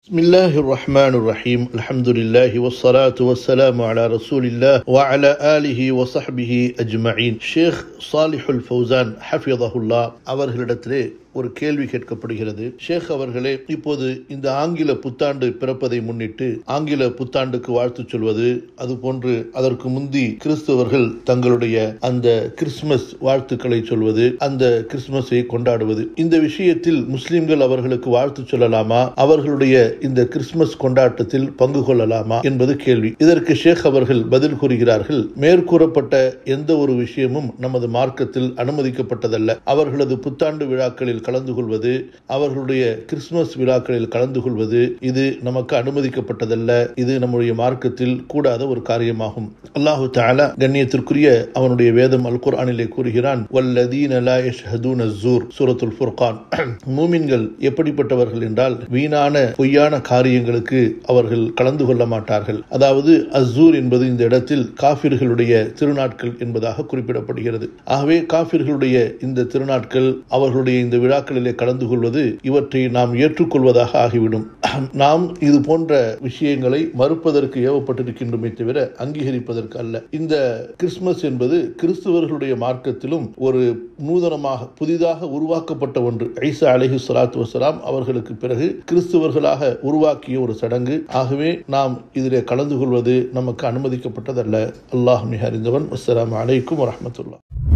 بسم الله الرحمن الرحيم الحمد لله والصلاة والسلام على رسول الله وعلى آله وصحبه أجمعين شيخ صالح الفوزان حفظه الله அவர்களிடத்திலே ஒரு கேள்வி கேட்கப்படுகிறது ஷேக் அவர்களே இப்போது இந்த ஆங்கில புத்தாண்டு பிறப்பதை முன்னிட்டு ஆங்கில புத்தாண்டுக்கு வாழ்த்து சொல்வது அதுபோன்று அதற்கு முந்தி கிறிஸ்தவர்கள் தங்களுடைய அந்த கிறிஸ்துமஸ் வாழ்த்துக்களை சொல்வது அந்த கிறிஸ்துமஸை கொண்டாடுவது இந்த விஷயத்தில் முஸ்லிம்கள் அவர்களுக்கு வாழ்த்து சொல்லலாமா அவர்களுடைய இந்த கிறிஸ்துமஸ் கொண்டாட்டத்தில் பங்கு கொள்ளலாமா என்பது கேள்வி இதற்கு ஷேக் அவர்கள் பதில் கூறுகிறார்கள் மேற்கூறப்பட்ட எந்த ஒரு விஷயமும் நமது மார்க்கத்தில் அனுமதிக்கப்பட்டதல்ல அவர்களது புத்தாண்டு விழாக்களில் கலந்து கொள்வது அவர்களுடைய கிறிஸ்துமஸ் விழாக்களில் கலந்து கொள்வது இது நமக்கு அனுமதிக்கப்பட்டதல்ல இது நம்முடைய மார்க்கத்தில் கூடாத ஒரு காரியமாகும் அல்லாஹு தாலா கண்ணியத்திற்குரிய அவனுடைய வேதம் அல் குர்ஆனிலே கூறுகிறான் வல்லதீன லா யஷ்ஹதூன ஸூர் சூரத்துல் ஃபுர்கான் மூமின்கள் எப்படிப்பட்டவர்கள் என்றால் வீணான பொய்யான காரியங்களுக்கு அவர்கள் கலந்து கொள்ள மாட்டார்கள் அதாவது அஸ்ஸூர் என்பது இந்த இடத்தில் காபிர்களுடைய திருநாட்கள் என்பதாக குறிப்பிடப்படுகிறது ஆகவே காபிர்களுடைய இந்த திருநாட்கள் அவர்களுடைய இந்த விழாக்களிலே கலந்து கொள்வது இவற்றை நாம் ஏற்றுக்கொள்வதாக ஆகிவிடும் நாம் இது போன்ற விஷயங்களை மறுப்பதற்கு ஏவப்பட்டிருக்கின்றோமே தவிர அங்கீகரிப்பதற்கு அல்ல இந்த கிறிஸ்துமஸ் என்பது கிறிஸ்துவர்களுடைய மார்க்கத்திலும் ஒரு நூதனமாக புதிதாக உருவாக்கப்பட்ட ஒன்று ஐசா அலஹி சலாத்து வசலாம் அவர்களுக்கு பிறகு கிறிஸ்துவர்களாக உருவாக்கிய ஒரு சடங்கு ஆகவே நாம் இதிலே கலந்து கொள்வது நமக்கு அனுமதிக்கப்பட்டதல்ல அல்லாஹ் மிக அறிந்தவன் அஸ்லாம் அலைக்கும் வரமத்துல்லா